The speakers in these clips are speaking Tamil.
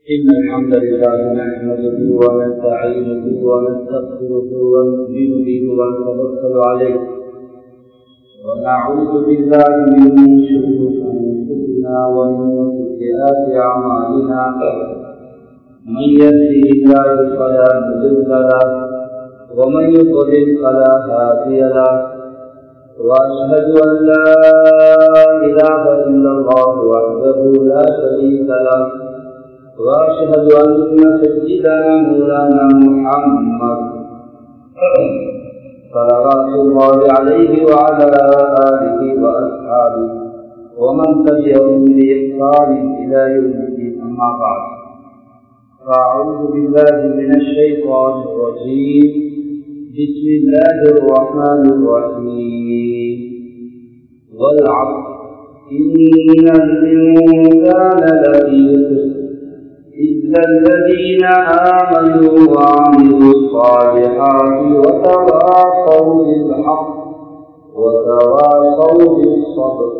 إن الحمد لله نحمده ونستعينه ونستغفره ونؤمن به ونتوكل عليه ونعوذ بالله من شرور أنفسنا ومن سيئات أعمالنا من يهده الله فلا مضل له ومن يضلل فلا هادي له وأشهد أن لا إله إلا الله وحده لا شريك له وأشهد أن سيدنا مولانا محمد صلوات الله عليه وعلى آله وأصحابه ومن تبعهم بإحسان إلى يوم الدين أما بعد فأعوذ بالله من الشيطان الرجيم بسم الله الرحمن الرحيم والعصر إن الإنسان لفي خسر إلا الذين آمنوا وعملوا الصالحات وتواصوا بالحق وتواصوا بالصبر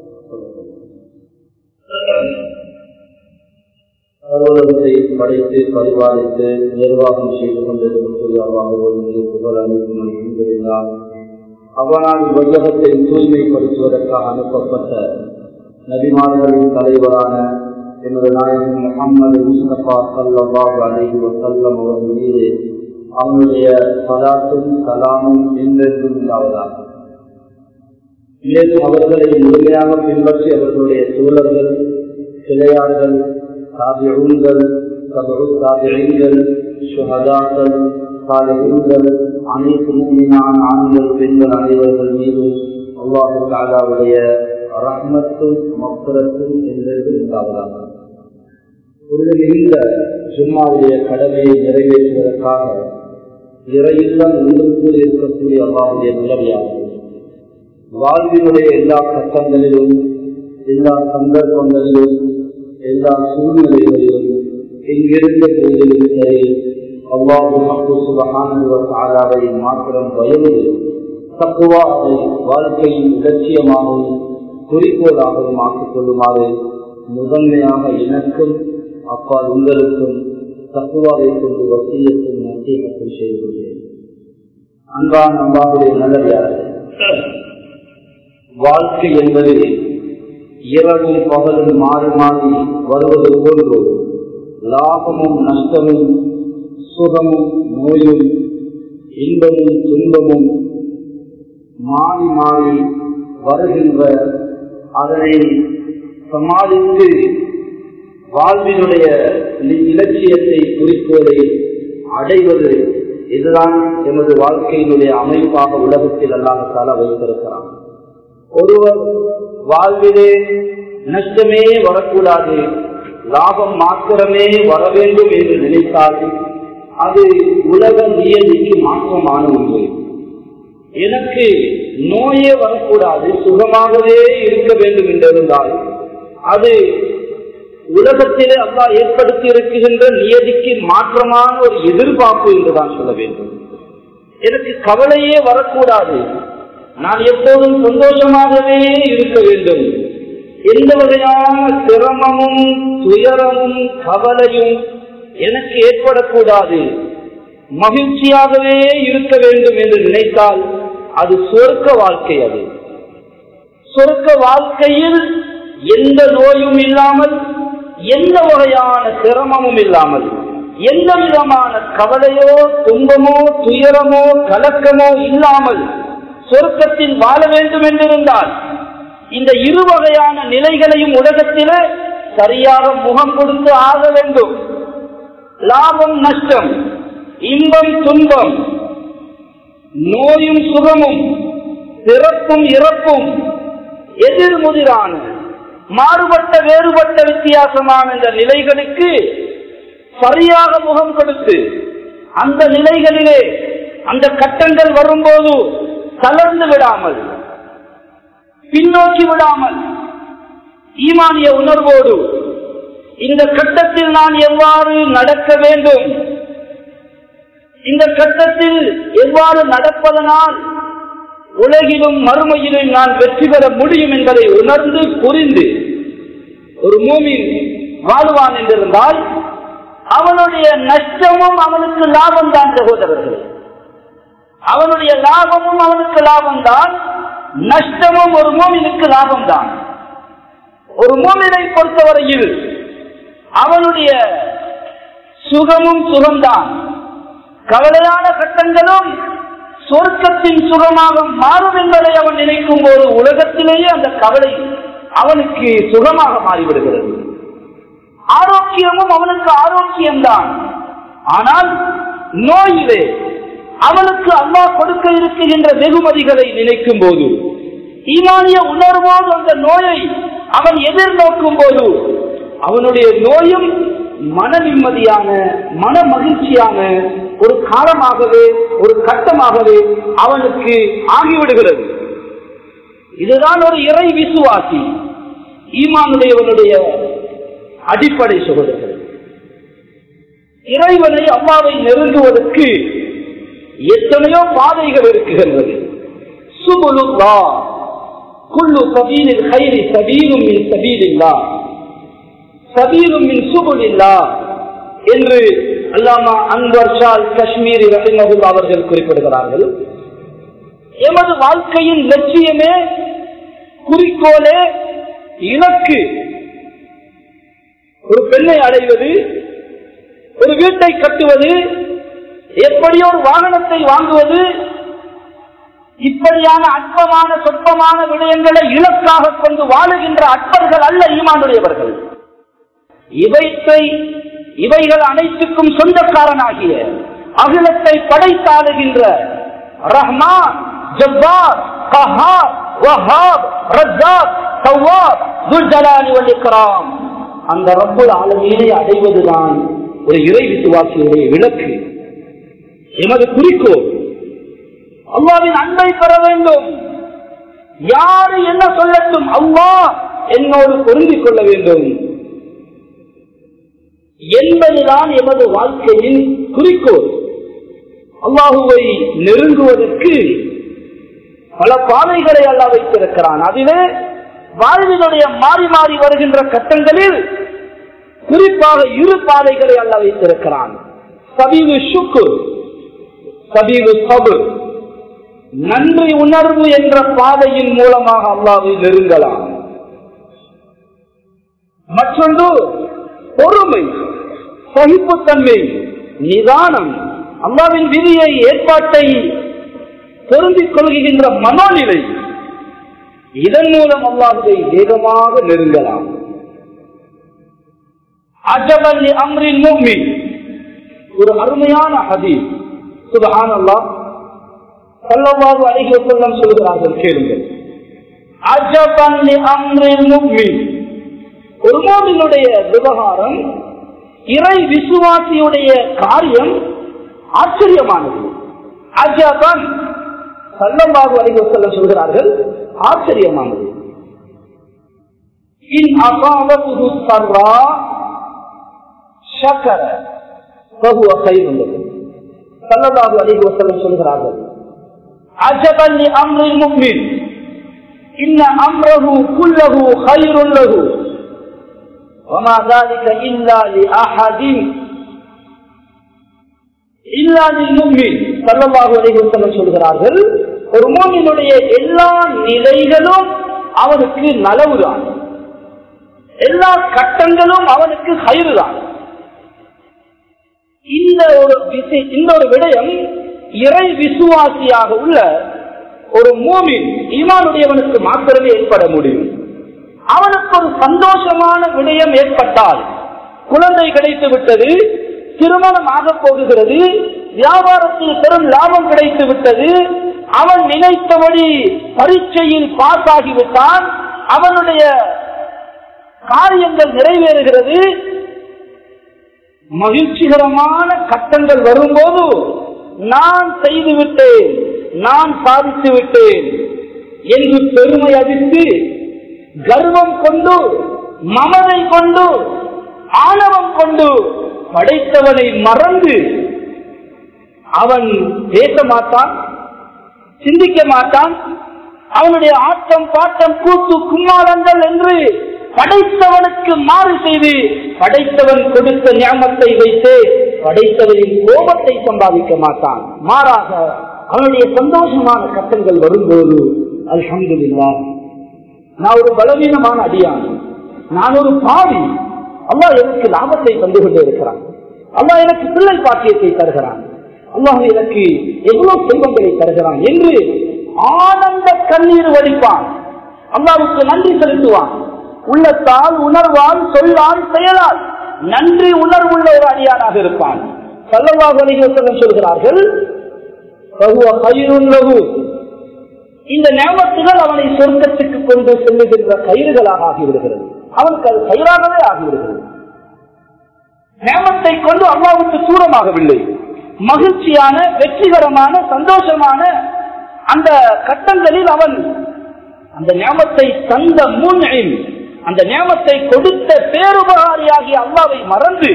அலுவலகத்தை படைத்து பரிபாலித்து நிர்வாகம் செய்து கொண்டிருக்கக்கூடிய அவ்வாறு புகழ் அளிக்கும் அனுப்பியிருந்தார் அவனால் உலகத்தை தூய்மைப்படுத்துவதற்காக அனுப்பப்பட்ட நபிமார்களின் தலைவரான எனது நாயகன் முகமது முஸ்தபா சல்லாஹ் அலஹி வசல்லம் அவர்கள் மீது அவனுடைய சலாத்தும் சலாமும் என்றென்றும் உண்டாவதாக மேலும் அவர்களை முழுமையாக பின்பற்றி அவர்களுடைய சூழல்கள் கிளையார்கள் தாபியங்கள் தாபியங்கள் சுகதாக்கள் சாலைகள் அனைத்து மூமினான் ஆண்கள் பெண்கள் அனைவர்கள் மீதும் அல்லாஹு தாலாவுடைய ரஹ்மத்தும் மக்குரத்தும் என்றது உண்டாவதாக இந்த ஜும்மாவுடைய கடமையை நிறைவேற்றுவதற்காக இறையில்லம் உள்ளுக்குள் இருக்கக்கூடிய அல்லாவுடைய நிலவியாகும் வாழ்வினுடைய எல்லா கட்டங்களிலும் எல்லா சந்தர்ப்பங்களிலும் எல்லா சூழ்நிலைகளிலும் எங்கிருந்த போதிலும் சரி அல்லாஹு சுபகானவை மாத்திரம் பயந்து தப்புவாவை வாழ்க்கையின் இலட்சியமாகவும் குறிக்கோளாகவும் ஆக்கிக் கொள்ளுமாறு முதன்மையாக எனக்கும் அப்பால் உங்களுக்கும் தப்புவாவை கொண்டு வசியத்தின் நசீகத்தை செய்து கொள்கிறேன் அன்பான அம்பாவுடைய நல்லதார்கள் வாழ்க்கை என்பது இரவும் பகலும் மாறி மாறி வருவது போன்று லாபமும் நஷ்டமும் சுகமும் நோயும் இன்பமும் துன்பமும் மாறி மாறி வருகின்ற அதனை சமாளித்து வாழ்வினுடைய இலட்சியத்தை குறிக்கோளை அடைவது இதுதான் எமது வாழ்க்கையினுடைய அமைப்பாக உலகத்தில் அல்லாஹால வைத்திருக்கிறான் ஒருவர் வாழ்விலே நஷ்டமே வரக்கூடாது லாபம் மாத்திரமே வர வேண்டும் என்று நினைத்தால் அது உலக நியதிக்கு மாற்றமான ஒன்று எனக்கு நோயே வரக்கூடாது சுகமாகவே இருக்க வேண்டும் என்றிருந்தால் அது உலகத்திலே அல்லா ஏற்படுத்தி இருக்குகின்ற நியதிக்கு மாற்றமான ஒரு எதிர்பார்ப்பு என்றுதான் சொல்ல வேண்டும் எனக்கு கவலையே வரக்கூடாது நான் எப்போதும் சந்தோஷமாகவே இருக்க வேண்டும் எந்த வகையான சிரமமும் துயரமும் கவலையும் எனக்கு ஏற்படக்கூடாது மகிழ்ச்சியாகவே இருக்க வேண்டும் என்று நினைத்தால் அது சொர்க்க வாழ்க்கை அது சொர்க்க வாழ்க்கையில் எந்த நோயும் இல்லாமல் எந்த வகையான சிரமமும் இல்லாமல் எந்த விதமான கவலையோ துன்பமோ துயரமோ கலக்கமோ இல்லாமல் சொர்க்கத்தில் வாழ வேண்டும் என்றிருந்தால் இந்த இரு வகையான நிலைகளையும் உலகத்தில சரியாக முகம் கொடுத்து ஆக வேண்டும் லாபம் நஷ்டம் இன்பம் துன்பம் நோயும் சுகமும் பிறப்பும் இறப்பும் எதிர்முதிரான மாறுபட்ட வேறுபட்ட வித்தியாசமான இந்த நிலைகளுக்கு சரியாக முகம் கொடுத்து அந்த நிலைகளிலே அந்த கட்டங்கள் வரும்போது தளர்ந்து விடாமல் பின்னோக்கி விடாமல் ஈமானிய உணர்வோடு இந்த கட்டத்தில் நான் எவ்வாறு நடக்க வேண்டும் இந்த கட்டத்தில் எவ்வாறு நடப்பதனால் உலகிலும் மறுமையிலும் நான் வெற்றி பெற முடியும் என்பதை உணர்ந்து புரிந்து ஒரு மூமின் வாழ்வான் என்றிருந்தால் அவனுடைய நஷ்டமும் அவனுக்கு லாபம் தான் சகோதரர்களே அவனுடைய லாபமும் அவனுக்கு லாபம் தான் நஷ்டமும் ஒரு மூமினுக்கு லாபம் தான் ஒரு மூமினை பொறுத்தவரையில் அவனுடைய சுகமும் சுகம்தான் கவலையான கட்டங்களும் சொர்க்கத்தின் சுகமாக மாறும் என்பதை அவன் நினைக்கும் போது உலகத்திலேயே அந்த கவலை அவனுக்கு சுகமாக மாறிவிடுகிறது ஆரோக்கியமும் அவனுக்கு ஆரோக்கியம்தான் ஆனால் நோயிலே அவனுக்கு அல்லாஹ் கொடுக்க இருக்குகின்ற வெகுமதிகளை நினைக்கும் போது ஈமானிய உணர்வோடு அந்த நோயை அவன் எதிர்நோக்கும் போது அவனுடைய நோயும் மன நிம்மதியான மன மகிழ்ச்சியான ஒரு காலமாகவே ஒரு கட்டமாகவே அவனுக்கு ஆகிவிடுகிறது இதுதான் ஒரு இறை விசுவாசி ஈமானுடையவனுடைய அடிப்படை சகோதரர்கள் இறைவனை அம்மாவை நெருங்குவதற்கு எத்தனையோ பாதைகள் இருக்குகின்றது சுபுலுல்லா குல்லு சபீலில் கைரி சபீலும் மின் சபீலில்லா சபீலும் மின் சுபுலில்லா என்று அல்லாமா அன்வர் ஷால் காஷ்மீரி ரஹிமகுல்லா அவர்கள் குறிப்பிடுகிறார்கள் எமது வாழ்க்கையின் லட்சியமே குறிக்கோளே இலக்கு ஒரு பெண்ணை அடைவது ஒரு வீட்டை கட்டுவது எப்படியோ ஒரு வாகனத்தை வாங்குவது இப்படியான அற்பமான சொற்பமான விடயங்களை இலக்காக கொண்டு வாழுகின்ற அற்பர்கள் அல்ல ஈமானுடையவர்கள் இவைத்தை இவைகள் அனைத்துக்கும் சொந்தக்காரனாகிய அகிலத்தை படைத்தாளுகின்ற ரஹ்மான் ஜப்பார் கஹார் வஹாப் ரஜாக் தவ்வாப் துல்ஜலாலி வல் இக்ராம் அந்த ரப்புல் ஆலமீனை அடைவதுதான் ஒரு இறை விசுவாசியுடைய விளக்கு எமது குறிக்கோள் அல்லாவின் அன்பை பெற வேண்டும் யாரு என்ன சொல்லட்டும் அவ்வா என்னோடு பொருந்திக் கொள்ள வேண்டும் என்பதுதான் எமது வாழ்க்கையின் குறிக்கோள் அல்லாஹுவை நெருங்குவதற்கு பல பாதைகளை அல்ல வைத்திருக்கிறான் அதிலே வாழ்வினுடைய மாறி மாறி வருகின்ற கட்டங்களில் குறிப்பாக இரு பாதைகளை அல்ல வைத்திருக்கிறான் சபீவு சுக்கு சபீவு சபு நன்றி உணர்வு என்ற பாதையின் மூலமாக அல்லாவை நெருங்கலாம் மற்றொன்று பொறுமை சகிப்புத்தன்மை நிதானம் அல்லாவின் விதியை ஏற்பாட்டை பொருந்திக் கொள்கின்ற மனோநிலை இதன் மூலம் அல்லாஹுவை வேகமாக நெருங்கலாம் அஜபல் அம்ரின் மூமி ஒரு அருமையான ஹதீஸ் சுபஹான் அல்லாஹ் சல்லல்லாஹு அலைஹி வஸல்லம் சொல்கிறார்கள் கேளுங்கள் அஜபன் அம்ரில் முஃமின் ஒரு மூமினுடைய விவகாரம் இறை விசுவாசியுடைய காரியம் ஆச்சரியமானது அஜபன் சல்லல்லாஹு அலைஹி வஸல்லம் சொல்கிறார்கள் ஆச்சரியமானது இன் அசாவத்துஹு சர்ரா ஷக்கர ஃபஹுவ கைருன் லஹு சல்லல்லாஹு அலைஹி வஸல்லம் சொல்கிறார்கள் عجبا لأمر المؤمن إن أمره كله خير له وما ذلك إلا لأحد إلا للمؤمن صلى الله عليه وسلم சொல்கிறார்கள் ஒரு மூமினுடைய எல்லா நிலைகளும் அவனுக்கு நலவுதான் எல்லா கட்டங்களும் அவனுக்கு கயிறுதான் இந்த ஒரு விஷய- இந்த ஒரு விடயம் இறை விசுவாசியாக உள்ள ஒரு மூமின் ஈமானுடையவனுக்கு மாத்திரமே ஏற்பட முடியும் அவனுக்கு ஒரு சந்தோஷமான விடயம் ஏற்பட்டால் குழந்தை கிடைத்து விட்டது திருமணம் ஆக போகுகிறது வியாபாரத்தில் பெரும் லாபம் கிடைத்து விட்டது அவன் நினைத்தபடி பரீட்சையில் பாஸ் ஆகிவிட்டான் அவனுடைய காரியங்கள் நிறைவேறுகிறது மகிழ்ச்சிகரமான கட்டங்கள் வரும்போது நான் செய்து விட்டேன் நான் சாதித்து விட்டேன் என்று பெருமை அடித்து கர்வம் கொண்டு மமதை கொண்டு ஆணவம் கொண்டு படைத்தவனை மறந்து அவன் பேச மாட்டான் சிந்திக்க மாட்டான் அவனுடைய ஆட்டம் பாட்டம் கூத்து கும்மாளங்கள் என்று படைத்தவனுக்கு மாறு செய்து படைத்தவன் கொடுத்த ஞாபகத்தை வைத்து படைத்தவனின் கோபத்தை சம்பாதிக்க மாட்டான் மாறாக அவனுடைய சந்தோஷமான கட்டங்கள் வரும்போது அல்ஹம்துலில்லா நான் ஒரு பலவீனமான அடியான் நான் ஒரு பாவி அல்லாஹ் எனக்கு லாபத்தை தந்து கொண்டே இருக்கிறான் அல்லாஹ் எனக்கு பிள்ளை பாக்கியத்தை தருகிறான் அல்லாஹ் எனக்கு எவ்வளவு செல்வங்களை தருகிறான் என்று ஆனந்த கண்ணீர் வடிப்பான் அல்லாவுக்கு நன்றி செலுத்துவான் உள்ளத்தால் உணர்வால் சொல்லால் செயலால் நன்றி உணர்வுள்ள ஒரு அடியானாக இருப்பான் சல்லல்லாஹு அலைஹி வஸல்லம் சொல்கிறார்கள் "ஃபஹுவ கைருன் லஹு." இந்த ஞாபகத்துகள் அவனை சொர்க்கத்துக்கு கொண்டு செல்லுகின்ற கயிறுகளாக ஆகிவிடுகிறது அவனுக்கு அது கயிறாகவே ஆகிவிடுகிறது ஞாபகத்தை கொண்டு அல்லாவுக்கு தூரமாகவில்லை மகிழ்ச்சியான வெற்றிகரமான சந்தோஷமான அந்த கட்டங்களில் அவன் அந்த ஞாபகத்தை தந்த முன் அந்த ஞாபகத்தை கொடுத்த பேருபகாரியாகிய அல்லாவை மறந்து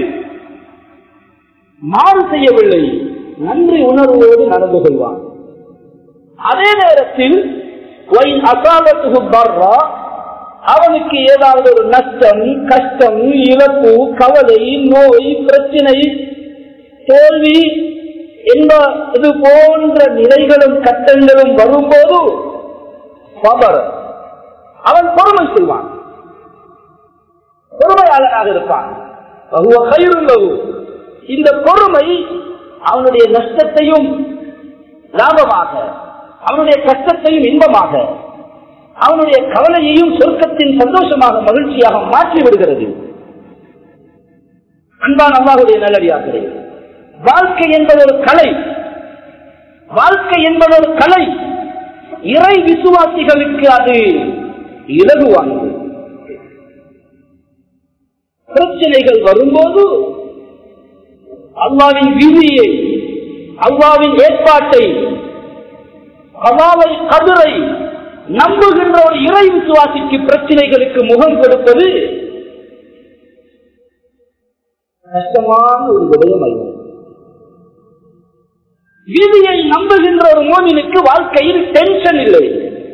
மாறு செய்யவில்லை நன்றி உணர்வோடு நடந்து கொள்வான் அதே நேரத்தில் ஒயின் அசாபத்துகு பர்ரா, அவனுக்கு ஏதாவது ஒரு நஷ்டம் கஷ்டம் இழப்பு கவலை நோய் பிரச்சனை தோல்வி என்ப இது போன்ற நிலைகளும் கட்டங்களும் வரும்போது சபர் அவன் பொறுமை செய்வான் பொறுமையாளனாக இருப்பான் வஹுவ கைருன் லஹு. இந்த பொறுமை அவனுடைய நஷ்டத்தையும் லாபமாக அவனுடைய கஷ்டத்தையும் இன்பமாக அவனுடைய கவலையையும் சொர்க்கத்தின் சந்தோஷமாக மகிழ்ச்சியாக மாற்றி விடுகிறது அன்பான் அல்லாஹுடைய நல்லடியார்களே வாழ்க்கை என்பது ஒரு கலை வாழ்க்கை என்பது ஒரு கலை இறை விசுவாசிகளுக்கு அது இலகுவானது பிரச்சனைகள் வரும்போது அல்லாவின் விதியை அல்லாவின் ஏற்பாட்டை அல்லாவை கதிரை நம்புகின்ற ஒரு இறை விசுவாசிக்கு பிரச்சனைகளுக்கு முகம் கொடுப்பது கஷ்டமான ஒரு விடயம் அல்ல விதியை நம்புகின்ற ஒரு மோமினுக்கு வாழ்க்கையில் டென்ஷன் இல்லை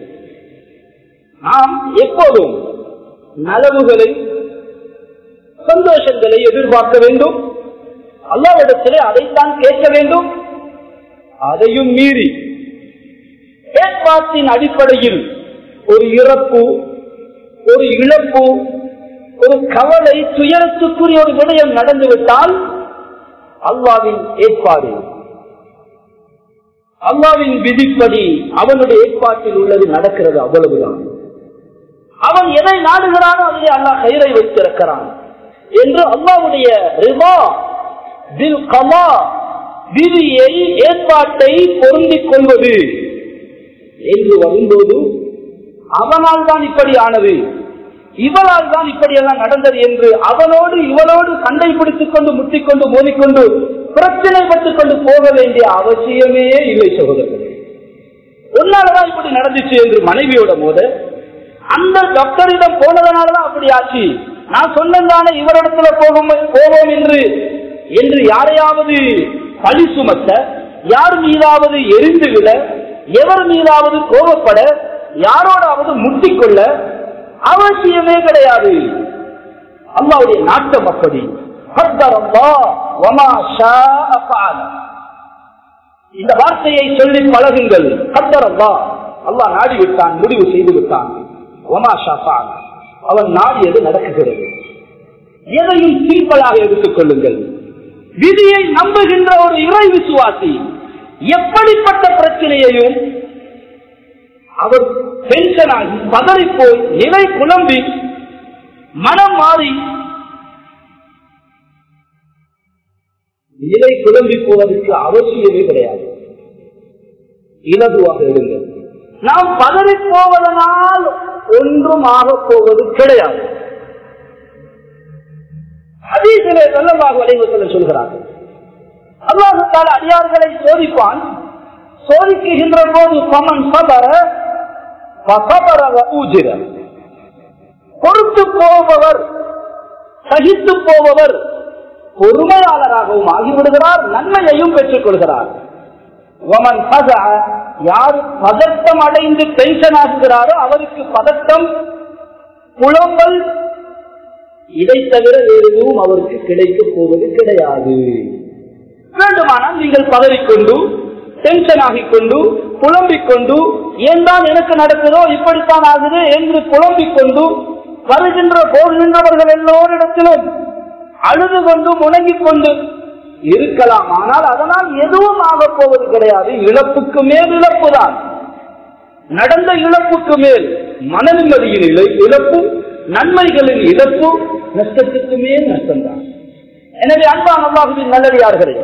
நாம் எப்போதும் நலவுகளை சந்தோஷங்களை எதிர்பார்க்க வேண்டும் அல்லாவிடத்திலே அதைத்தான் கேட்க வேண்டும் அதையும் மீறி ஏற்பாட்டின் அடிப்படையில் ஒரு இறப்பு ஒரு இழப்பு ஒரு கவலை துயரத்துக்குரிய ஒரு விடயம் நடந்துவிட்டால் அல்லாவின் ஏற்பாடு அல்லாவின் விதிப்படி அவனுடைய ஏற்பாட்டில் உள்ளது நடக்கிறது அவ்வளவுதான் அவன் எதை நாடுகிறானோ அதிலே அல்லாஹ் கயிறை வைத்திருக்கிறான் என்று அல்லாவுடைய ரிவா தில் கமா விதியை ஏற்பாட்டை பொருந்திக் கொள்வது என்று வரும்போது அவனால் தான் இப்படி ஆனது இவளால் தான் இப்படியெல்லாம் நடந்தது என்று அவனோடு இவளோடு சண்டை பிடித்துக் கொண்டு முட்டிக்கொண்டு மோதிக்கொண்டு பிரச்சனை பட்டுக் கொண்டு போக வேண்டிய அவசியமே இல்லை சகோதரர்களே உன்னாலதான் இப்படி நடந்துச்சு என்று மனைவியோட மோத அந்த டாக்டரிடம் போனதனாலதான் அப்படி ஆச்சு நான் சொன்னதானே இவரிடத்துல போகும் போவோம் என்று என்று யாரையாவது பழி சுமத்த யார் மீதாவது எரிந்து விட எவர் மீதாவது கோபப்பட யாரோடாவது முட்டிக்கொள்ள அவசியமே கிடையாது அல்லாவுடைய நாட்டம் அப்படி இந்த வார்த்தையை சொல்லி பழகுங்கள் கத்தர் அல்லா அல்லாஹ் நாடி விட்டான் முடிவு செய்து விட்டான் ஒமா ஷாஃபான் அவன் நாடியது நடக்குகிறது எதையும் சீப்பலாக எடுத்துக் கொள்ளுங்கள் விதியை நம்புகின்ற ஒரு இறை விசுவாசி எப்படிப்பட்ட பிரச்சனையையும் அவர் டென்ஷனாகி பதறி போய் நிலை குழம்பி மனம் மாறி நிலை குழம்பி போவதற்கு அவசியமே கிடையாது இலகுவாக இருங்கள் நாம் பதறி போவதனால் ஒன்றும் ஆக போவது கிடையாது அதீசிலே செல்லமாக வலைவசல சொல்கிறார்கள் அல்லாஹால அடியார்களை சோதிப்பான் சோதிக்குகின்ற போது சமன் சபர ஊஜிர பொறுத்து போபவர் சகித்து போபவர் பொறுமையாளராகவும் ஆகிவிடுகிறார் நன்மையையும் பெற்றுக் கொள்கிறார் ஒமன் பத யார் பதட்டம் அடைந்து டென்ஷன் ஆகுகிறாரோ அவருக்கு பதட்டம் புலம்பல் இதை தவிர வேறு எதுவும் அவருக்கு கிடைக்கப் போவது கிடையாது வேண்டுமானால் நீங்கள் பதறிக்கொண்டு டென்ஷன் ஆகிக் கொண்டு புலம்பிக் கொண்டு ஏன் தான் எனக்கு நடக்குதோ இப்படித்தான் ஆகுது என்று புலம்பிக் கொண்டு வருகின்ற போகின்றவர்கள் எல்லோரிடத்திலும் அழுது கொண்டு முணங்கிக் கொண்டு இருக்கலாம் ஆனால் அதனால் எதுவும் ஆகப் போவது கிடையாது இழப்புக்கு மேல் இழப்பு தான் நடந்த இழப்புக்கு மேல் மன நிம்மதியின் இழ- இழப்பு நன்மைகளின் இழப்பு நஷ்டத்துக்கு மேல் நஷ்டம்தான் எனவே அன்பான அல்லாஹுவின் நல்லடியார்களே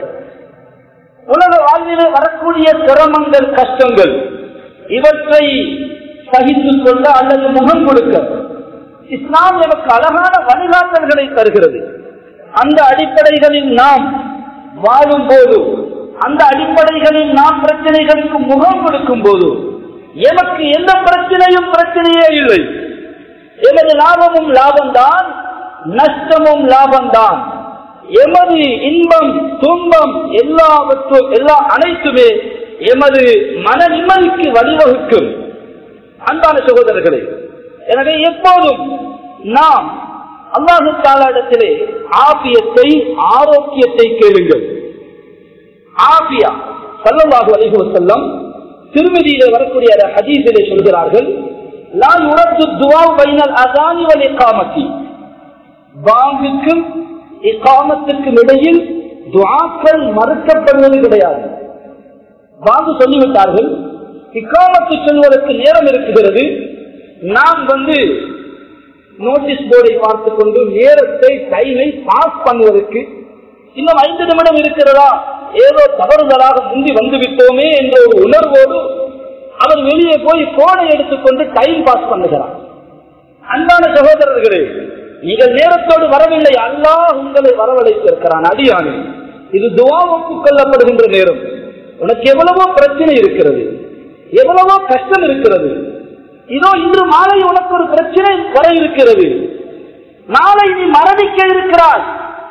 உலக வாழ்விலே வரக்கூடிய சிரமங்கள் கஷ்டங்கள் இவற்றை சகித்துக் கொள்ள அல்லது முகம் கொடுக்க இஸ்லாம் எனக்கு அழகான வழிகாட்டல்களை தருகிறது அந்த அடிப்படைகளில் நாம் வாழும் போது அந்த அடிப்படைகளில் நாம் பிரச்சனைகளுக்கு முகம் கொடுக்கும் போது எமக்கு எந்த பிரச்சனையும் பிரச்சனையே இல்லை எமது லாபமும் லாபம்தான் நஷ்டமும் லாபம்தான் எமது இன்பம் துன்பம் எல்லாவற்றும் எல்லா அனைத்துமே எமது மன நிம்மதிக்கு வழிவகுக்கும் அன்பான சகோதரர்களே எனவே எப்போதும் நாம் அல்லாஹு தாலாடத்திலே ஆபியத்தை ஆரோக்கியத்தை கேளுங்கள் ஆபியா சல்லல்லாஹு அலைஹி வஸல்லம் திருமதியிலே வரக்கூடிய அந்த ஹதீஸிலே சொல்கிறார்கள் லா யுரத்து துவா பைனல் அசானி வல் இகாமத்தி பாங்குக்கும் இகாமத்துக்கும் இடையில் துவாக்கள் மறுக்கப்படுவது கிடையாது வாங்கு சொல்லிவிட்டார்கள் இக்காமத்து சொல்வதற்கு நேரம் இருக்குகிறது நாம் வந்து நோட்டீஸ் போர்டை பார்த்து கொண்டு நேரத்தை டைமை பாஸ் பண்ணுவதற்கு இன்னும் ஐந்து நிமிடம் இருக்கிறதா ஏதோ தவறுதலாக முந்தி வந்து விட்டோமே என்ற ஒரு உணர்வோடு அவர் வெளியே போய் போனை எடுத்துக்கொண்டு டைம் பாஸ் பண்ணுகிறார் அன்பான சகோதரர்களே நீங்கள் நேரத்தோடு வரவில்லை அல்லாஹ் உங்களை வரவழைத்திருக்கிறான் அடியானே இது துவா ஒப்புக் கொள்ளப்படுகின்ற நேரம் உனக்கு எவ்வளவோ பிரச்சனை இருக்கிறது எவ்வளவோ கஷ்டம் இருக்கிறது இதோ இன்று மாலை உனக்கு ஒரு பிரச்சனை வர இருக்கிறது நாளை நீ மரணிக்க இருக்கிறாய்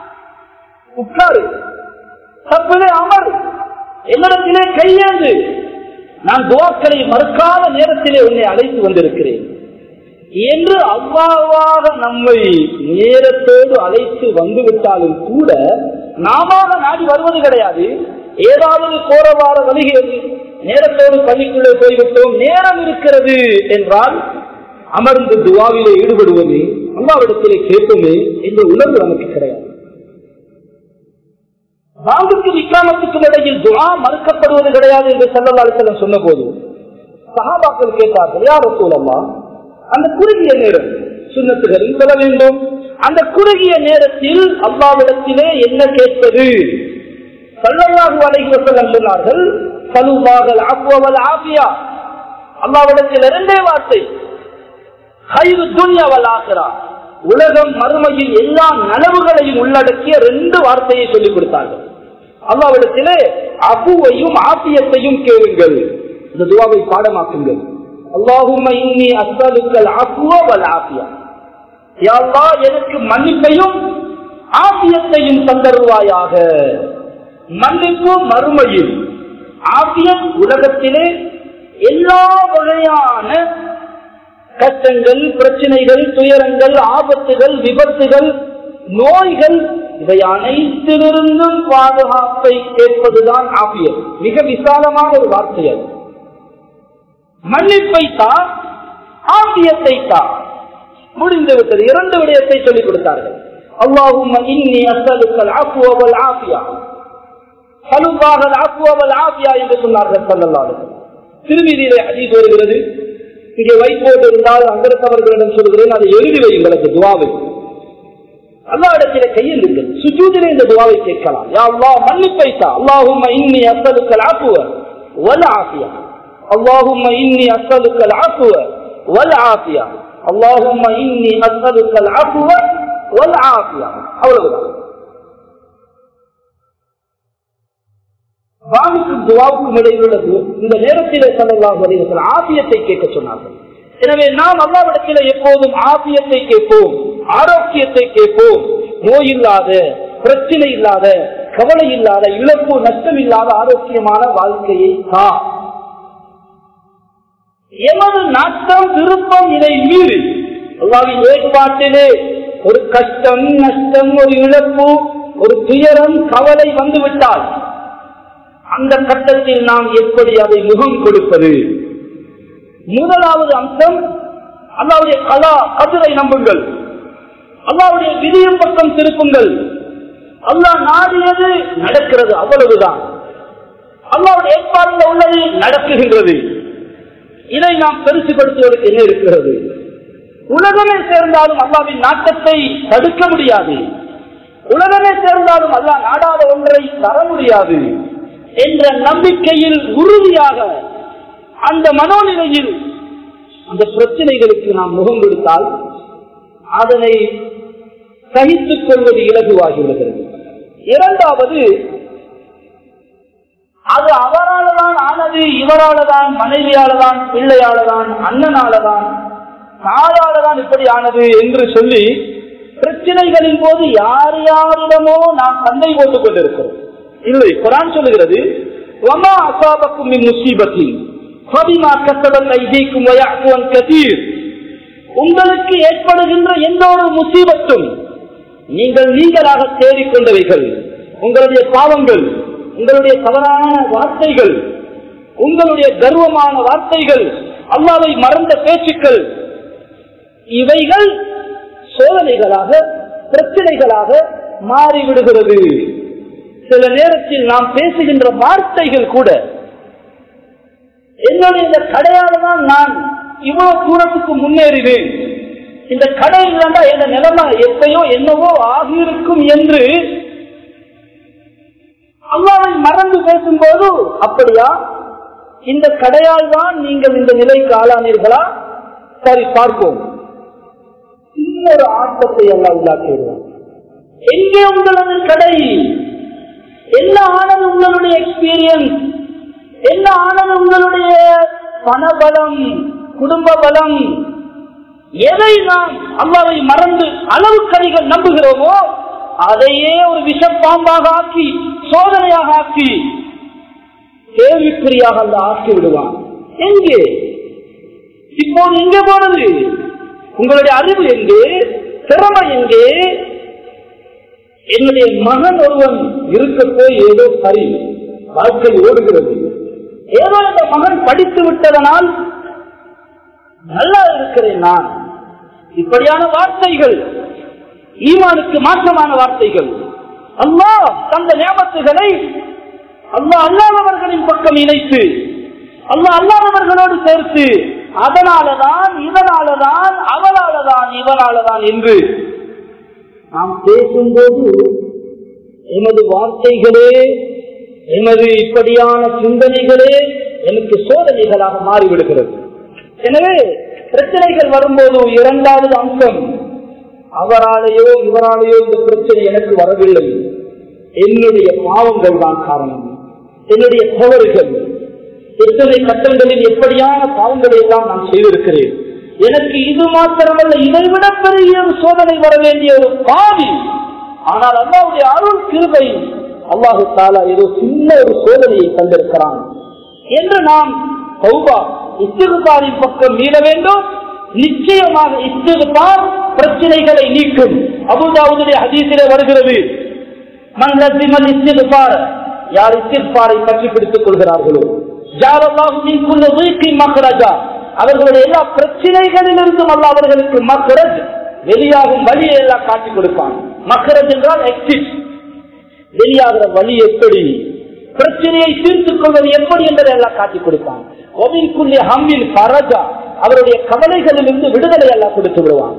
உட்காரு தப்பிலே அமர் என்னிடத்திலே கையேந்து நான் துவாக்களை மறுக்காத நேரத்திலே உன்னை அழைத்து வந்திருக்கிறேன் என்று அவ்வாவாக நம்மை நேரத்தோடு அழைத்து வந்துவிட்டாலும் கூட நாம நாடி வருவது கிடையாது ஏதாவது கோரவார வழிகிறது நேரத்தோடு பள்ளிக்குள்ளே போய்விட்டோம் நேரம் இருக்கிறது என்றால் அமர்ந்து துவாவிலே ஈடுபடுவோமே அல்லாவிடத்திலே கேட்போமே என்ற உணர்வு நமக்கு கிடையாது வாங்குக்கு விக்ராமத்துக்கும் இடையில் துவா மறுக்கப்படுவது கிடையாது என்று செல்லலாளர் சொன்ன போது சகாபாக்கள் கேட்டார்கள் யார் சூழல்லா அந்த குறுகிய நேரம் சுண்ணத்துகளில் சொல்ல வேண்டும் அந்த குறுகிய நேரத்தில் அல்லாவிடத்திலே என்ன கேட்பது சல்லல்லாஹு அலைஹி வஸல்லம் சொன்னார்கள் சலுவாகல் ஆக்குவல் ஆபியா அல்லாவிடத்தில் இரண்டே வார்த்தை ஹைரு துன்யவல் ஆகிறா உலகம் மறுமையில் எல்லா நலவுகளையும் உள்ளடக்கிய ரெண்டு வார்த்தையை சொல்லிக் கொடுத்தார்கள் அல்லாவிடத்திலே அபுவையும் ஆப்பியத்தையும் கேளுங்கள் இந்த துவாவை பாடமாக்குங்கள் அல்லாஹும் இன்னி அஸ்தலுக்கள் அபுவ வல் ஆப்பியா யா அல்லாஹ் எனக்கு மன்னிப்பையும் ஆபியத்தையும் தந்தருவாயாக மன்னிப்பு மறுமையில் ஆபியம் உலகத்திலே எல்லா வகையான கஷ்டங்கள் பிரச்சனைகள் துயரங்கள் ஆபத்துகள் விபத்துகள் நோய்கள் இவை அனைத்திலிருந்தும் பாதுகாப்பை கேட்பதுதான் ஆபியம் மிக விசாலமான ஒரு வார்த்தை அது மன்னிப்பை தா ஆபியத்தை தா முடிந்து விட்டது இரண்டு விடயத்தை சொல்லிக் கொடுத்தார்கள் அல்லாஹும் இன்னி அசலுக்கள் ஆக்குவல் ஆபியா சலுவாகல் ஆக்குவல் ஆபியா என்று சொன்னார்கள் சல்லல்லாஹு திருமதியிலே ஹதீஸ் வருகிறது இங்கே வைப்போட்டு இருந்தால் அங்கிருந்தவர்களிடம் சொல்கிறேன் அதை எழுதி வையுங்களுக்கு துவாவை அல்லா இடத்திலே கையெழுங்கள் சுஜூதிலே இந்த துவாவை கேட்கலாம் யா அல்லாஹ் மன்னிப்பை தா அல்லாஹும் இன்னி அசலுக்கள் ஆக்குவ வல் ஆபியா اللهم إني أسألك العفو والعافية اللهم إني أسألك العفو والعافية அவ்வளவுதான் வாவுக்கும் துவாவுக்கும் இடையில் உள்ளது இந்த நேரத்திலே சொல்லலாம் வருகிறது ஆபியத்தை கேட்க சொன்னார்கள் எனவே நாம் அல்லாவிடத்தில் எப்போதும் ஆபியத்தை கேட்போம் ஆரோக்கியத்தை கேட்போம் நோய் இல்லாத பிரச்சனை இல்லாத கவலை இல்லாத இழப்பு நஷ்டம் இல்லாத ஆரோக்கியமான வாழ்க்கையை தான் எமது நாட்டம் விருப்பம் இதை மீறி அல்லாவின் ஏற்பாட்டிலே ஒரு கஷ்டம் நஷ்டம் ஒரு இழப்பு ஒரு துயரம் கவலை வந்துவிட்டால் அந்த கட்டத்தில் நாம் எப்படி அதை முகம் கொடுப்பது முதலாவது அம்சம் அல்லாவுடைய கலா கதிரை நம்புங்கள் அல்லாவுடைய விதியின் பக்கம் திருப்புங்கள் அல்லாஹ் நாடியது நடக்கிறது அவ்வளவுதான் அல்லாவுடைய ஏற்பாடுல உள்ளது நடக்குகின்றது இதை நாம் பெருசுபடுத்துவதற்கு என்ன இருக்கிறது உலகமே சேர்ந்தாலும் அல்லாவின் நாட்டத்தை தடுக்க முடியாது உலகமே சேர்ந்தாலும் அல்லாஹ் நாடாத ஒன்றை தர முடியாது என்ற நம்பிக்கையில் உறுதியாக அந்த மனோநிலையில் அந்த பிரச்சனைகளுக்கு நாம் முகம் கொடுத்தால் அதனை சகித்துக் கொள்வது இலகுவாகி விடுகிறது இரண்டாவது அது அவரால்தான் ஆனது இவரால்தான் மனைவியாலதான் பிள்ளையாலதான் அண்ணனாலதான் தாயாலதான் இப்படி ஆனது என்று சொல்லி பிரச்சனைகளின் போது யார் யாரிடமோ நாம் சண்டை போட்டுக் கொண்டிருக்கிறோம் இல்லை குரான் சொல்லுகிறது வமா அசாபக்கும் மின் முசீபத்தி ஃபபிமா கஸபத் ஐதீக்கும் வயஅஃபுன் கதீர் உங்களுக்கு ஏற்படுகின்ற எந்த ஒரு முசீபத்தும் நீங்கள் நீங்களாக தேடிக்கொண்டவைகள் உங்களுடைய பாவங்கள் உங்களுடைய தவறான வார்த்தைகள் உங்களுடைய கர்வமான வார்த்தைகள் அல்லாவை மறந்த பேச்சுக்கள் இவைகள் சோதனைகளாக பிரச்சனைகளாக மாறிவிடுகிறது சில நேரத்தில் நாம் பேசுகின்ற வார்த்தைகள் கூட என்னுடைய இந்த கடையால தான் நான் இவ்வளவு தூரத்துக்கு முன்னேறினேன் இந்த கடை இல்லைண்டா எந்த நிலைமை எப்பயோ என்னவோ ஆகியிருக்கும் என்று அல்லாவை மறந்து பேசும்போது அப்படியா இந்த கடையால் தான் நீங்கள் இந்த நிலைக்கு ஆளானீர்களா சரி பார்ப்போம் இன்னொரு ஆட்டத்தை எல்லாம் உள்ளாக்கிடுவோம் எங்கே உங்களது கடை என்ன ஆனது உங்களுடைய எக்ஸ்பீரியன்ஸ் என்ன ஆனது உங்களுடைய பணபலம் குடும்ப பலம் எதை நாம் அல்லாவை மறந்து அளவுக்கடிகள் நம்புகிறோமோ அதையே ஒரு விஷப்பாம்பாக ஆக்கி சோதனையாக ஆக்கி கேள்விக்குறியாக அந்த ஆக்கி விடுவான் எங்கே இப்போது எங்கே போனது உங்களுடைய அறிவு எங்கே திறமை எங்கே என்னுடைய மகன் ஒருவன் இருக்க போய் ஏதோ சரி வாழ்க்கை ஓடுகிறது ஏதோ இந்த மகன் படித்து விட்டதனால் நல்லா இருக்கிறேன் நான் இப்படியான வார்த்தைகள் ஈமானுக்கு மாற்றமான வார்த்தைகள் அம்மா தந்த நியமத்துகளை அம்மா அல்லாதவர்களின் பக்கம் இணைத்து அம்மா அல்லாதவர்களோடு சேர்த்து அதனாலதான் இதனாலதான் அவளாலதான் இவனாலதான் என்று நாம் பேசும்போது எமது வார்த்தைகளே எமது இப்படியான சிந்தனைகளே எனக்கு சோதனைகளாக மாறிவிடுகிறது எனவே பிரச்சனைகள் வரும்போது இரண்டாவது அம்சம் அவராலேயோ இவராலேயோ இந்த பிரச்சனை எனக்கு வரவில்லை என்னுடைய பாவங்கள் தான் காரணம் என்னுடைய தவறுகள் எத்தனை கட்டங்களில் எப்படியான பாவங்களை எல்லாம் நான் செய்திருக்கிறேன் எனக்கு இது மாத்திரமல்ல இதைவிட பெரிய ஒரு சோதனை வர வேண்டிய ஒரு பாவி ஆனால் அல்லாவுடைய அருள் கிருபை அல்லாஹு தாலா ஏதோ சின்ன ஒரு சோதனையை தந்திருக்கிறான் என்று நாம் சௌபா இஸ்திகுபாரின் பக்கம் மீள வேண்டும் நிச்சயமாக இஸ்திகுபார் பிரச்சனைகளை நீக்கும் அபுதாவுடைய ஹதீசிலே வருகிறது மன் லசிமல் இஸ்திகுபார் யார் இஸ்திகுபாரை பற்றி பிடித்துக் கொள்கிறார்களோ ஜாரல்லாஹு மின் குல்ல வீக்கி மக்ரஜா அவர்களுடைய எல்லா பிரச்சனைகளிலிருந்தும் அல்ல அவர்களுக்கு மக்கரஜ் வெளியாகும் வழியை எல்லாம் காட்டிக் கொடுப்பான் மக்கரஜ் என்றால் எக்ஸிட் வெளியாகிற வழி எப்படி பிரச்சனையை தீர்த்துக் கொள்வது எப்படி என்பதை எல்லாம் காட்டிக் கொடுப்பான் ஒவின்குள்ளே ஹம்மின் பரஜா அவருடைய கவலைகளிலிருந்து விடுதலை எல்லாம் கொடுத்து விடுவான்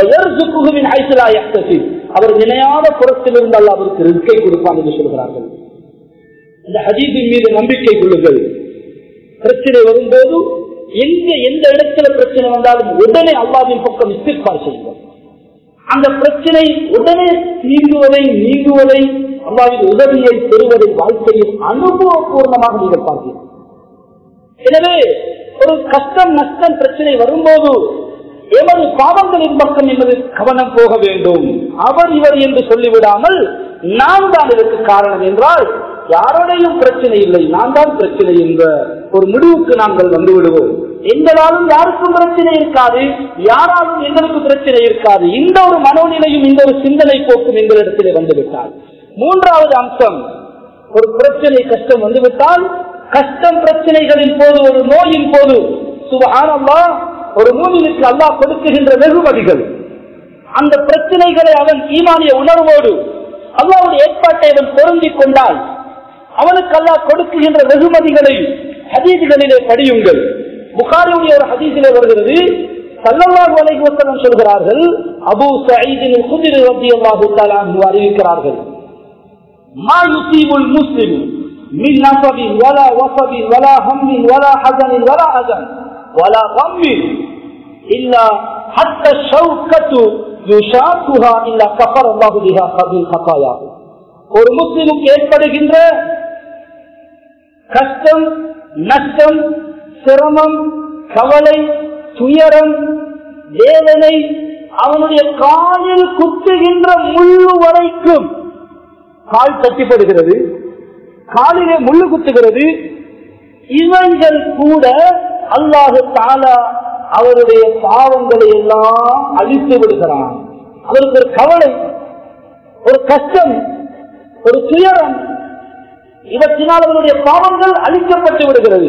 அவர் நினையாத புறத்திலிருந்து அல்ல அவருக்கு ரிஸ்கை கொடுப்பான் என்று சொல்கிறார்கள் இந்த ஹதீபின் மீது நம்பிக்கை கொள்ளுங்கள் பிரச்சனை வரும்போது எங்க எந்த இடத்துல பிரச்சனை வந்தாலும் உடனே அல்லாவின் பக்கம் இஸ்திஃபார் செய்வோம் அந்த பிரச்சனை உடனே தீங்குவதை நீங்குவதை அல்லாவின் உதவியை பெறுவதை வாழ்க்கையில் அனுபவபூர்வமாக நீங்கள் பார்க்கிறீர்கள் எனவே ஒரு கஷ்டம் நஷ்டம் பிரச்சனை வரும்போது எமது பாவங்களின் பக்கம் என்பது கவனம் போக வேண்டும் அவர் இவர் என்று சொல்லிவிடாமல் நான் தான் இதற்கு காரணம் என்றால் யாரோடையும் பிரச்சனை இல்லை நான் தான் பிரச்சனை என்ற ஒரு முடிவுக்கு நாங்கள் வந்து விடுவோம் எங்களாலும் யாருக்கும் பிரச்சனை இருக்காது யாராலும் எங்களுக்கு பிரச்சனை இருக்காது இந்த ஒரு மனோநிலையும் இந்த ஒரு சிந்தனை போக்கும் எங்களிடத்திலே வந்துவிட்டால் மூன்றாவது அம்சம் ஒரு பிரச்சனை கஷ்டம் வந்துவிட்டால் கஷ்டம் பிரச்சனைகளின் போது ஒரு நோயின் போது சுபஹானல்லா ஒரு மூமினுக்கு அல்லாஹ் கொடுக்குகின்ற வெகுமதிகள் அந்த பிரச்சனைகளை அவன் ஈமானிய உணர்வோடு அல்லாவுடைய ஏற்பாட்டை அவன் பொருந்திக் கொண்டால் அவனுக்கு அல்லாஹ் கொடுக்குகின்ற வெகுமதிகளை ஹதீதுகளிலே படியுங்கள் புகாரியுடைய ஒரு ஹதீஸிலே வருகிறது சல்லல்லாஹு அலைஹி வஸல்லம் சொல்கிறார்கள் அபூ சயீதின் குதிரை ரலியல்லாஹு தஆலா அன்ஹு அறிவிக்கிறார்கள் மா யுசீபுல் முஸ்லிம் மின் நஸபின் வலா வஸபின் வலா ஹம்மின் வலா ஹஸனின் வலா அஸன் வலா கம்மின் இல்லா ஹத்த ஷௌகத்து யுஷாக்குஹா இல்லா கஃபர் அல்லாஹு பிஹா கபில் கஃபாயா ஒரு முஸ்லிமுக்கு ஏற்படுகின்ற கஷ்டம் நஷ்டம் சிரமம் கவலை துயரம் வேதனை அவனுடைய காலில் குத்துகின்ற முள்ளு வரைக்கும் கால் தட்டிப்படுகிறது காலிலே முள்ளு குத்துகிறது இவங்கள் கூட அல்லாஹு தாலா அவருடைய பாவங்களை எல்லாம் அழித்து விடுகிறான் அவருக்கு ஒரு கவலை ஒரு கஷ்டம் ஒரு துயரம் இவற்றினால் அவருடைய பாவங்கள் அழிக்கப்பட்டு விடுகிறது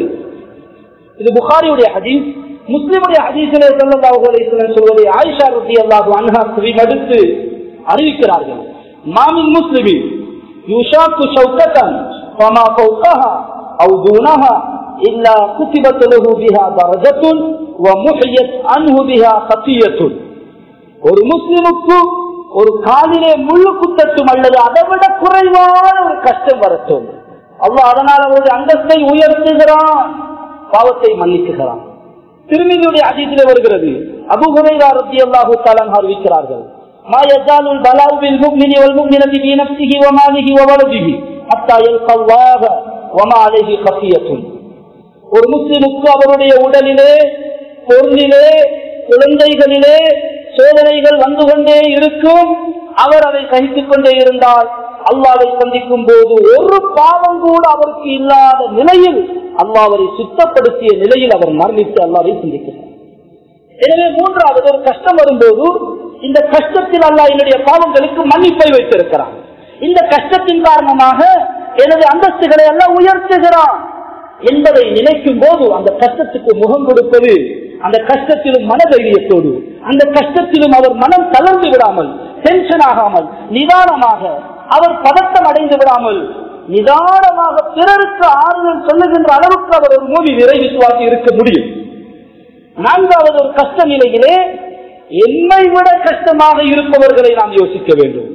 இது புகாரியுடைய ஹதீஸ் முஸ்லிமுடைய ஹதீசிலே ஸல்லல்லாஹு அலைஹி வஸல்லம் சொல்வதை ஆயிஷா ரலியல்லாஹு அன்ஹா மடுத்து அறிவிக்கிறார்கள் மாமின் முஸ்லிமின் யுஷாக்கு ஷௌகத்தன் ஃபமா ஃபௌகஹா அவு தூனஹா இல்லா குத்திபத் லஹு பிஹா தரஜத்துன் வ முஹியத் அன்ஹு பிஹா கத்தியத்துன் ஒரு முஸ்லிமுக்கு ஒரு காலிலே முள்ளு குத்தட்டும் அல்லது அதை விட குறைவான ஒரு கஷ்டம் வரட்டும் அல்லாஹ் அதனால் அவருடைய அந்தஸ்தை உயர்த்துகிறான் பாவத்தை மன்னிக்குகிறான் திருமதியுடைய அதிசிலே வருகிறது அபு ஹுரைரா ரலியல்லாஹு தஆலா அறிவிக்கிறார்கள் ما يزال البلاء بالمؤمن والمؤمنة في نفسه وماله وولده حتى يلقى الله وما عليه خفية ஒரு முஸ்லிமுக்கு அவருடைய உடலிலே பொருளிலே குழந்தைகளிலே சோதனைகள் வந்து கொண்டே இருக்கும் அவர் அதை சகித்துக் கொண்டே இருந்தால் அல்லாவை சந்திக்கும் போது ஒரு பாவம் கூட அவருக்கு இல்லாத நிலையில் அல்லாவரை சுத்தப்படுத்திய நிலையில் அவர் மரணித்து அல்லாவை சிந்திக்கிறார் எனவே மூன்றாவது ஒரு கஷ்டம் வரும்போது இந்த கஷ்டத்தில் அல்லாஹ் என்னுடைய பாவங்களுக்கு மன்னிப்பை வைத்திருக்கிறான் இந்த கஷ்டத்தின் காரணமாக எனது அந்தஸ்துகளை எல்லாம் உயர்த்துகிறான் என்பதை நினைக்கும் போது அந்த கஷ்டத்துக்கு முகம் கொடுப்பது அந்த கஷ்டத்திலும் மனதைரியத்தோடு அந்த கஷ்டத்திலும் அவர் மனம் தளர்ந்து விடாமல் டென்ஷன் ஆகாமல் நிதானமாக அவர் பதட்டம் அடைந்து விடாமல் நிதானமாக பிறருக்கு ஆறுதல் சொல்லுகின்ற அளவுக்கு அவர் ஒரு மூவி நிறை விசுவாசி இருக்க முடியும் நான்காவது ஒரு கஷ்ட நிலையிலே என்னை விட கஷ்டமாக இருப்பவர்களை நாம் யோசிக்க வேண்டும்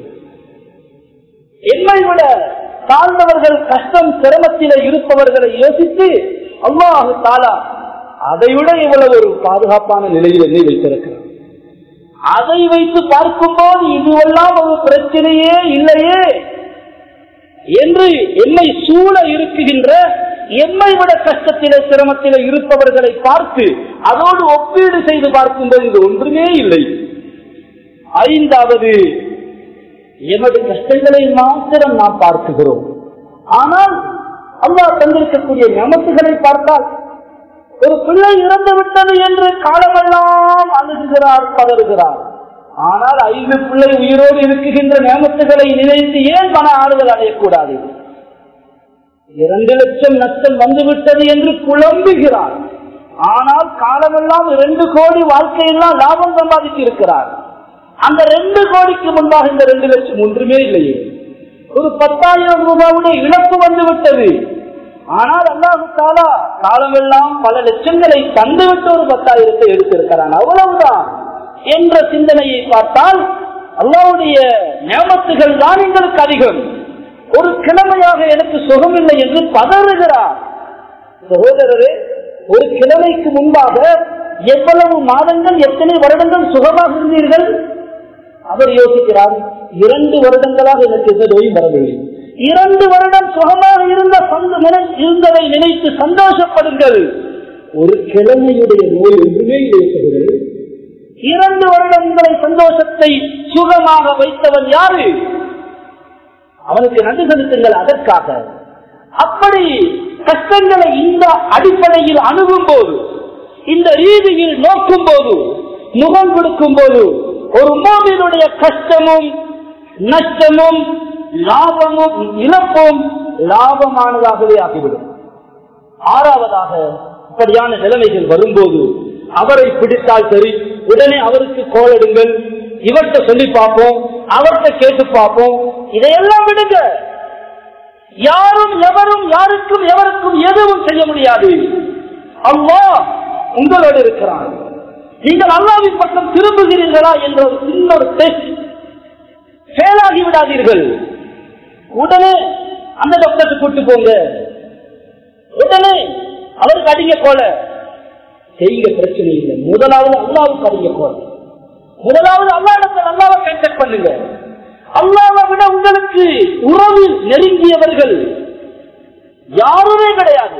என்னை விட தாழ்ந்தவர்கள் கஷ்டம் சிரமத்தில இருப்பவர்களை யோசித்து அல்லாஹு தாலா அதை விட இவ்வளவு ஒரு பாதுகாப்பான நிலையில் என்னை வைத்திருக்கிறார் அதை வைத்து பார்க்கும்போது இதுவெல்லாம் ஒரு பிரச்சனையே இல்லையே என்று என்னை சூழ இருக்குகின்ற என்னை விட கஷ்டத்தில சிரமத்தில இருப்பவர்களை பார்த்து அதோடு ஒப்பீடு செய்து பார்க்கும்போது இது ஒன்றுமே இல்லை ஐந்தாவது எமது கஷ்டங்களை மாத்திரம் நாம் பார்க்குகிறோம் ஆனால் அல்லாஹ் தந்திருக்கக்கூடிய நமக்குகளை பார்த்தால் ஒரு பிள்ளை இறந்து விட்டது என்று காலமெல்லாம் அழுகுகிறார் பதறுகிறார் ஆனால் ஐந்து பிள்ளை உயிரோடு இருக்குகின்ற நியமத்துகளை நினைத்து ஏன் மன ஆறுதல் அடையக்கூடாது இரண்டு லட்சம் நஷ்டம் வந்துவிட்டது என்று குழம்புகிறார் ஆனால் காலமெல்லாம் இரண்டு கோடி வாழ்க்கையெல்லாம் லாபம் சம்பாதித்து இருக்கிறார் அந்த ரெண்டு கோடிக்கு முன்பாக இந்த ரெண்டு லட்சம் ஒன்றுமே இல்லையே ஒரு பத்தாயிரம் ரூபாவுடைய இழப்பு வந்து விட்டது ஆனால் அல்லாஹு தாலா காலமெல்லாம் பல லட்சங்களை தந்துவிட்டு ஒரு பத்தாயிரத்தை எடுத்திருக்கிறான் அவ்வளவுதான் என்ற சிந்தனையை பார்த்தால் அல்லாவுடைய நியமத்துகள் தான் எங்களுக்கு அதிகம் ஒரு கிழமையாக எனக்கு சுகமில்லை என்று பதறுகிறார் சகோதரரே ஒரு கிழமைக்கு முன்பாக எவ்வளவு மாதங்கள் எத்தனை வருடங்கள் சுகமாக இருந்தீர்கள் அவர் யோசிக்கிறார் இரண்டு வருடங்களாக எனக்கு எந்த நோயும் வரவில்லை இரண்டு வருடம் சுகமாக இருந்த இருந்ததை நினைத்து சந்தோஷப்படுங்கள் ஒரு கிழமையுடைய நோய் ஒன்றுமே இருக்கிறது இரண்டு வருடம் உங்களை சந்தோஷத்தை சுகமாக வைத்தவன் யாரு அவனுக்கு நன்றி செலுத்துங்கள் அதற்காக அப்படி கஷ்டங்களை இந்த அடிப்படையில் அணுகும் போது இந்த ரீதியில் நோக்கும் போது முகம் கொடுக்கும் போது ஒரு மோவினுடைய கஷ்டமும் நஷ்டமும் லாபமும் இழப்பும் லாபமானதாகவே ஆகிவிடும் ஆறாவதாக இப்படியான நிலைமைகள் வரும்போது அவரை பிடித்தால் சரி உடனே அவருக்கு கோலடுங்கள் இவர்கிட்ட சொல்லி பார்ப்போம் அவர்கிட்ட கேட்டு பார்ப்போம் இதையெல்லாம் விடுங்க யாரும் எவரும் யாருக்கும் எவருக்கும் எதுவும் செய்ய முடியாது அம்மா உங்களோடு இருக்கிறான் நீங்கள் அல்லாவின் பக்கம் திரும்புகிறீர்களா என்ற ஒரு சின்ன ஒரு டெஸ்ட் ஃபெயிலாகி விடாதீர்கள் உடனே அந்த டாக்டருக்கு கூட்டு போங்க உடனே அவருக்கு அடிங்க போல செய்யுங்க பிரச்சனை இல்லை முதலாவது அல்லாவுக்கு அடிங்க போல முதலாவது அல்லாடத்தில் அல்லாவை கண்டக்ட் பண்ணுங்க அல்லாவை விட உங்களுக்கு உறவில் நெருங்கியவர்கள் யாருமே கிடையாது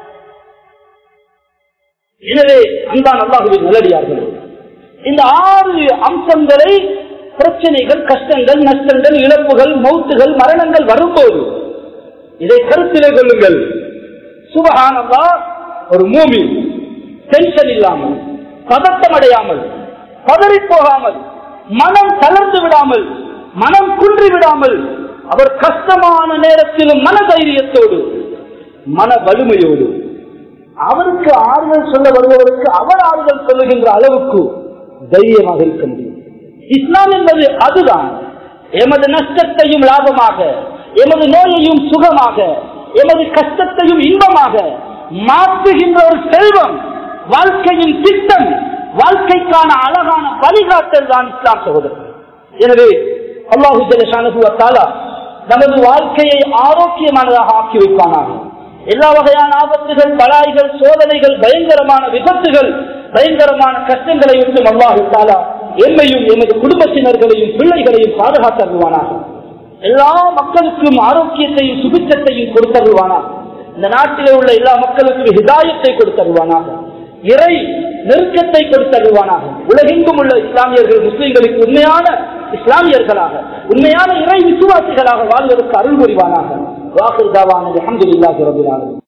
எனவே அன்பான் அல்லாஹுவின் நல்லடியார்கள் இந்த ஆறு அம்சங்களை பிரச்சனைகள் கஷ்டங்கள் நஷ்டங்கள் இழப்புகள் மௌத்துகள் மரணங்கள் வரும்போது இதை கருத்திலே கொள்ளுங்கள் சுபகானந்தா ஒரு மூமி டென்ஷன் இல்லாமல் பதட்டம் அடையாமல் பதறி போகாமல் மனம் தளர்ந்து விடாமல் மனம் குன்றி விடாமல் அவர் கஷ்டமான நேரத்திலும் மன தைரியத்தோடு மன வலிமையோடு அவருக்கு ஆறுதல் சொல்ல வருபவருக்கு அவர் ஆறுதல் சொல்லுகின்ற அளவுக்கு தைரியமாக இருக்க முடியும் இஸ்லாம் என்பது அதுதான் எமது நஷ்டத்தையும் லாபமாக எமது நோயையும் சுகமாக எமது கஷ்டத்தையும் இன்பமாக மாற்றுகின்ற ஒரு செல்வம் வாழ்க்கையின் திட்டம் வாழ்க்கைக்கான அழகான வழிகாட்டல் தான் இஸ்லாம் சகோதரர் எனவே அல்லாஹு ஜலசானுவத்தாலா நமது வாழ்க்கையை ஆரோக்கியமானதாக ஆக்கி வைப்பானாக எல்லா வகையான ஆபத்துகள் பலாய்கள் சோதனைகள் பயங்கரமான விபத்துகள் பயங்கரமான கஷ்டங்களை விட்டு அல்லாஹு தாலா எம்மையும் எமது குடும்பத்தினர்களையும் பிள்ளைகளையும் பாதுகாத்தருவானாக எல்லா மக்களுக்கும் ஆரோக்கியத்தையும் சுபிச்சத்தையும் கொடுத்தருவானாக இந்த நாட்டிலே உள்ள எல்லா மக்களுக்கும் ஹிதாயத்தை கொடுத்தருவானாக இறை நெருக்கத்தை கொடுத்தருவானாக உலகெங்கும் உள்ள இஸ்லாமியர்கள் முஸ்லிம்களுக்கு உண்மையான இஸ்லாமியர்களாக உண்மையான இறை விசுவாசிகளாக வாழ்வதற்கு அருள் புரிவானாக வாக்குதாவான அஹமதுல்லாஹி ரபிலாலும்